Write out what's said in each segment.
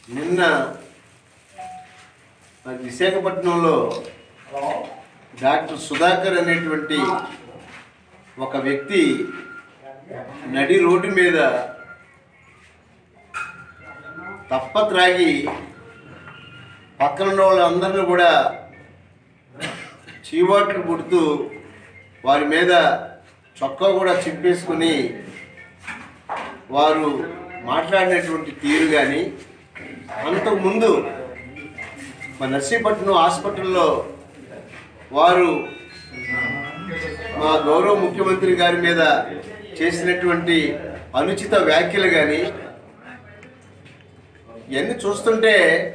నిన్న మరి విశాఖపట్నంలో డాక్టర్ సుధాకర్ అనేటువంటి ఒక వ్యక్తి నడి రోడ్డు మీద తప్ప త్రాగి పక్కన ఉన్న వాళ్ళందరినీ కూడా చీవాట్లు పుడుతూ వారి మీద చొక్కా కూడా చింపేసుకుని వారు మాట్లాడినటువంటి తీరు కానీ అంతకుముందు మా నర్సీపట్నం హాస్పిటల్లో వారు మా గౌరవ ముఖ్యమంత్రి గారి మీద చేసినటువంటి అనుచిత వ్యాఖ్యలు కానీ ఇవన్నీ చూస్తుంటే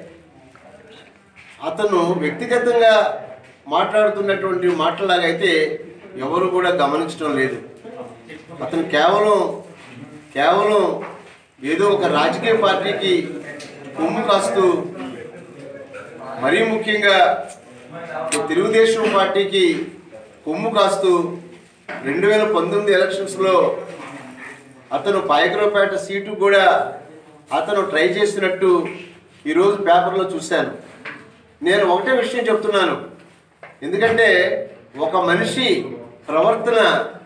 అతను వ్యక్తిగతంగా మాట్లాడుతున్నటువంటి మాటలాగైతే ఎవరు కూడా గమనించడం లేదు అతను కేవలం కేవలం ఏదో ఒక రాజకీయ పార్టీకి కొమ్ము కాస్తూ మరీ ముఖ్యంగా తెలుగుదేశం పార్టీకి కొమ్ము కాస్తూ రెండు వేల పంతొమ్మిది ఎలక్షన్స్లో అతను పాయకరావుపేట సీటు కూడా అతను ట్రై చేసినట్టు ఈరోజు పేపర్లో చూశాను నేను ఒకటే విషయం చెప్తున్నాను ఎందుకంటే ఒక మనిషి ప్రవర్తన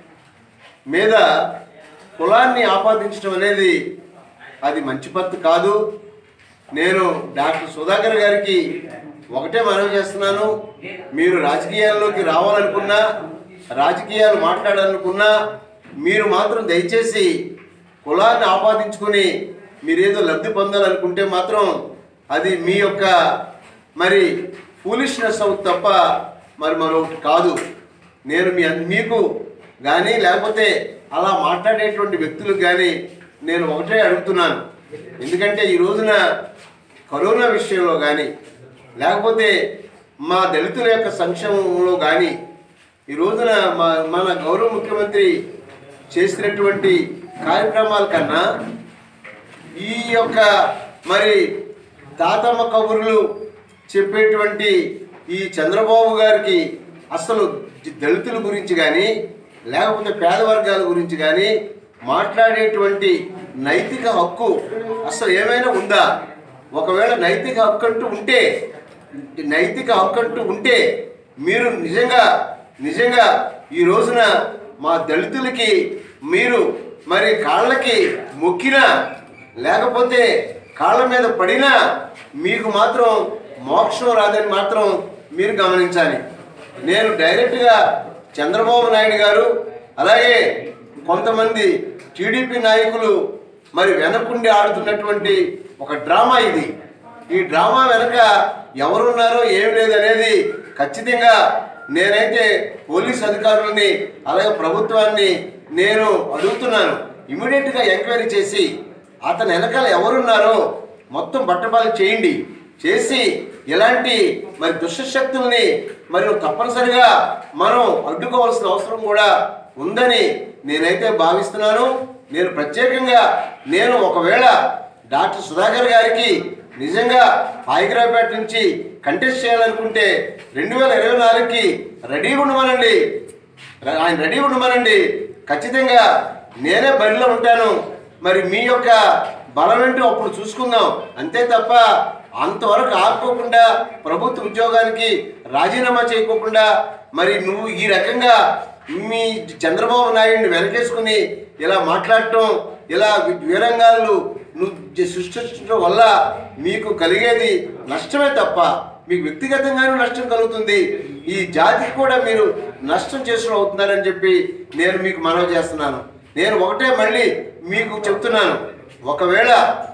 మీద కులాన్ని ఆపాదించడం అనేది అది మంచి పద్ధతి కాదు నేను డాక్టర్ సుధాకర్ గారికి ఒకటే మనవి చేస్తున్నాను మీరు రాజకీయాల్లోకి రావాలనుకున్నా రాజకీయాలు మాట్లాడాలనుకున్నా మీరు మాత్రం దయచేసి కులాన్ని ఆపాదించుకుని మీరేదో లబ్ధి పొందాలనుకుంటే మాత్రం అది మీ యొక్క మరి ఫూలిష్నెస్ అవుతుంది తప్ప మరి మరొకటి కాదు నేను మీ మీకు కానీ లేకపోతే అలా మాట్లాడేటువంటి వ్యక్తులకు కానీ నేను ఒకటే అడుగుతున్నాను ఎందుకంటే ఈ రోజున కరోనా విషయంలో కానీ లేకపోతే మా దళితుల యొక్క సంక్షేమంలో కానీ ఈ రోజున మా మన గౌరవ ముఖ్యమంత్రి చేసినటువంటి కార్యక్రమాల కన్నా ఈ యొక్క మరి తాతమ్మ కబుర్లు చెప్పేటువంటి ఈ చంద్రబాబు గారికి అసలు దళితుల గురించి కానీ లేకపోతే పేద వర్గాల గురించి కానీ మాట్లాడేటువంటి నైతిక హక్కు అసలు ఏమైనా ఉందా ఒకవేళ నైతిక హక్కు అంటూ ఉంటే నైతిక హక్కు అంటూ ఉంటే మీరు నిజంగా నిజంగా ఈ రోజున మా దళితులకి మీరు మరి కాళ్ళకి మొక్కినా లేకపోతే కాళ్ళ మీద పడినా మీకు మాత్రం మోక్షం రాదని మాత్రం మీరు గమనించాలి నేను డైరెక్ట్గా చంద్రబాబు నాయుడు గారు అలాగే కొంతమంది టీడీపీ నాయకులు మరి వెనకుండి ఆడుతున్నటువంటి ఒక డ్రామా ఇది ఈ డ్రామా వెనక ఎవరున్నారో ఏం లేదనేది ఖచ్చితంగా నేనైతే పోలీస్ అధికారులని అలాగే ప్రభుత్వాన్ని నేను అడుగుతున్నాను ఇమీడియట్గా ఎంక్వైరీ చేసి అతని వెనకాల ఎవరున్నారో మొత్తం బట్టబాలు చేయండి చేసి ఇలాంటి మరి దుష్టశక్తుల్ని మరి తప్పనిసరిగా మనం అడ్డుకోవాల్సిన అవసరం కూడా ఉందని నేనైతే భావిస్తున్నాను నేను ప్రత్యేకంగా నేను ఒకవేళ డాక్టర్ సుధాకర్ గారికి నిజంగా పాయిగ్రాపేట నుంచి కంటెస్ట్ చేయాలనుకుంటే రెండు వేల ఇరవై నాలుగుకి రెడీ ఉండమనండి ర- ఆయన రెడీ ఉండమనండి ఖచ్చితంగా నేనే బరిలో ఉంటాను మరి మీ యొక్క బలం ఏంటో అప్పుడు చూసుకుందాం అంతే తప్ప అంతవరకు ఆపుకోకుండా ప్రభుత్వ ఉద్యోగానికి రాజీనామా చేయకోకుండా మరి నువ్వు ఈ రకంగా మీ చంద్రబాబు నాయుడిని వెనకేసుకుని ఇలా మాట్లాడటం ఇలా వీరంగాలు నువ్వు జ- సృష్టించడం వల్ల మీకు కలిగేది నష్టమే తప్ప మీకు వ్యక్తిగతంగానూ నష్టం కలుగుతుంది ఈ జాతికి కూడా మీరు నష్టం చేసుకుని అవుతున్నారని చెప్పి నేను మీకు మనవి చేస్తున్నాను నేను ఒకటే మళ్ళీ మీకు చెప్తున్నాను ఒకవేళ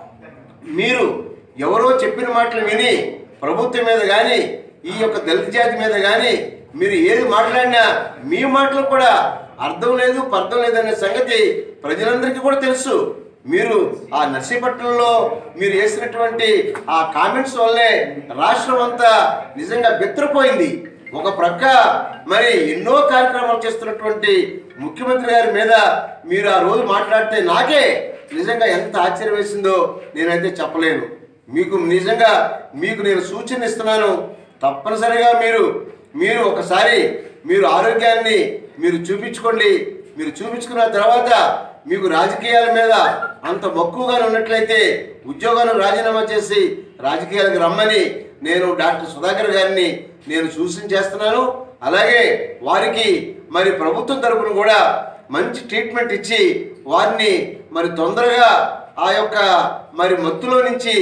మీరు ఎవరో చెప్పిన మాటలు విని ప్రభుత్వం మీద కానీ ఈ యొక్క దళిత జాతి మీద కానీ మీరు ఏది మాట్లాడినా మీ మాటలు కూడా అర్థం లేదు పర్థం లేదనే సంగతి ప్రజలందరికీ కూడా తెలుసు మీరు ఆ నర్సీపట్నంలో మీరు వేసినటువంటి ఆ కామెంట్స్ వల్లే రాష్ట్రం అంతా నిజంగా బెత్తరపోయింది ఒక ప్రక్క మరి ఎన్నో కార్యక్రమాలు చేస్తున్నటువంటి ముఖ్యమంత్రి గారి మీద మీరు ఆ రోజు మాట్లాడితే నాకే నిజంగా ఎంత ఆశ్చర్యం వేసిందో నేనైతే చెప్పలేను మీకు నిజంగా మీకు నేను సూచన ఇస్తున్నాను తప్పనిసరిగా మీరు మీరు ఒకసారి మీరు ఆరోగ్యాన్ని మీరు చూపించుకోండి మీరు చూపించుకున్న తర్వాత మీకు రాజకీయాల మీద అంత మక్కువగా ఉన్నట్లయితే ఉద్యోగాలు రాజీనామా చేసి రాజకీయాలకు రమ్మని నేను డాక్టర్ సుధాకర్ గారిని నేను సూచన చేస్తున్నాను అలాగే వారికి మరి ప్రభుత్వం తరపున కూడా మంచి ట్రీట్మెంట్ ఇచ్చి వారిని మరి తొందరగా ఆ యొక్క మరి మత్తులో నుంచి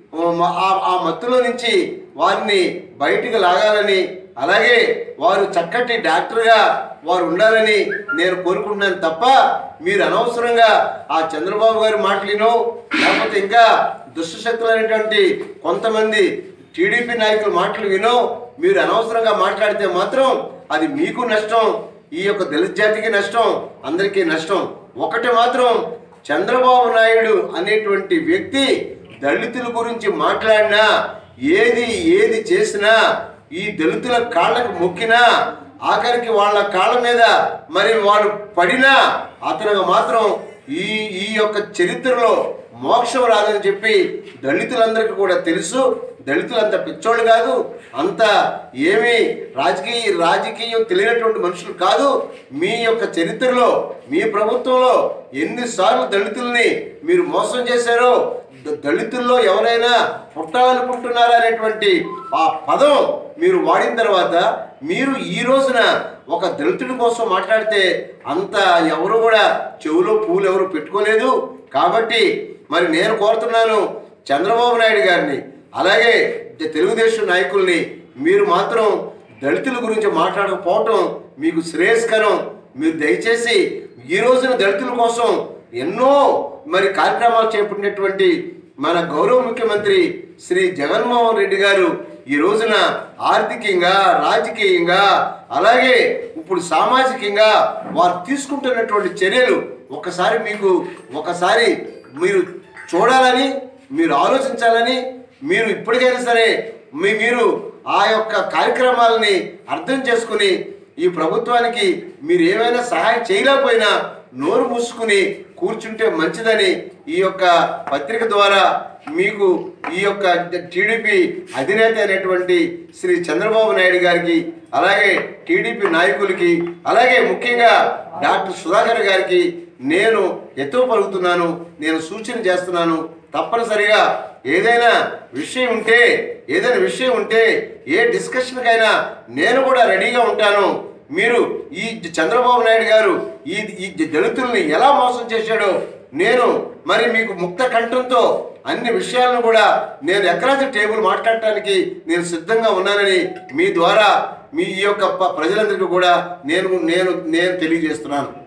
ఆ- ఆ మత్తులో నుంచి వారిని బయటికి లాగాలని అలాగే వారు చక్కటి డాక్టర్గా వారు ఉండాలని నేను కోరుకుంటున్నాను తప్ప మీరు అనవసరంగా ఆ చంద్రబాబు గారి మాటలినో లేకపోతే ఇంకా దుష్టశక్తులైనటువంటి కొంతమంది టీడీపీ నాయకుల మాటలు వినో మీరు అనవసరంగా మాట్లాడితే మాత్రం అది మీకు నష్టం ఈ యొక్క దళిత జాతికి నష్టం అందరికీ నష్టం ఒకటి మాత్రం చంద్రబాబు నాయుడు అనేటువంటి వ్యక్తి దళితుల గురించి మాట్లాడినా ఏది ఏది చేసినా ఈ దళితుల కాళ్ళకు మొక్కినా ఆఖరికి వాళ్ళ కాళ్ళ మీద మరి వాడు పడినా అతనికి మాత్రం ఈ ఈ యొక్క చరిత్రలో మోక్షం రాదని చెప్పి దళితులందరికీ కూడా తెలుసు దళితులు అంత పిచ్చోళ్ళు కాదు అంత ఏమీ రాజకీయ రాజకీయం తెలియనటువంటి మనుషులు కాదు మీ యొక్క చరిత్రలో మీ ప్రభుత్వంలో ఎన్నిసార్లు దళితుల్ని మీరు మోసం చేశారో ద- దళితుల్లో ఎవరైనా పుట్టాలనుకుంటున్నారా అనేటువంటి ఆ పదం మీరు వాడిన తర్వాత మీరు ఈ రోజున ఒక దళితుడి కోసం మాట్లాడితే అంత ఎవరు కూడా చెవులో పూలు ఎవరు పెట్టుకోలేదు కాబట్టి మరి నేను కోరుతున్నాను చంద్రబాబు నాయుడు గారిని అలాగే ద- తెలుగుదేశం నాయకుల్ని మీరు మాత్రం దళితుల గురించి మాట్లాడకపోవటం మీకు శ్రేయస్కరం మీరు దయచేసి ఈ రోజున దళితుల కోసం ఎన్నో మరి కార్యక్రమాలు చేపట్టినటువంటి మన గౌరవ ముఖ్యమంత్రి శ్రీ జగన్మోహన్ రెడ్డి గారు ఈ రోజున ఆర్థికంగా రాజకీయంగా అలాగే ఇప్పుడు సామాజికంగా వారు తీసుకుంటున్నటువంటి చర్యలు ఒకసారి మీకు ఒకసారి మీరు చూడాలని మీరు ఆలోచించాలని మీరు ఇప్పటికైనా సరే మీ మీరు ఆ యొక్క కార్యక్రమాలని అర్థం చేసుకుని ఈ ప్రభుత్వానికి మీరు ఏమైనా సహాయం చేయలేకపోయినా నోరు మూసుకుని కూర్చుంటే మంచిదని ఈ యొక్క పత్రిక ద్వారా మీకు ఈ యొక్క టీడీపీ అధినేత అయినటువంటి శ్రీ చంద్రబాబు నాయుడు గారికి అలాగే టీడీపీ నాయకులకి అలాగే ముఖ్యంగా డాక్టర్ సుధాకర్ గారికి నేను ఎత్తువ పలుకుతున్నాను నేను సూచన చేస్తున్నాను తప్పనిసరిగా ఏదైనా విషయం ఉంటే ఏదైనా విషయం ఉంటే ఏ డిస్కషన్కైనా నేను కూడా రెడీగా ఉంటాను మీరు ఈ చంద్రబాబు నాయుడు గారు ఈ ఈ దళితుల్ని ఎలా మోసం చేశాడో నేను మరి మీకు ముక్త కంఠంతో అన్ని విషయాలను కూడా నేను ఎక్కరాసి టేబుల్ మాట్లాడటానికి నేను సిద్ధంగా ఉన్నానని మీ ద్వారా మీ ఈ యొక్క ప- ప్రజలందరికీ కూడా నేను నేను నేను తెలియజేస్తున్నాను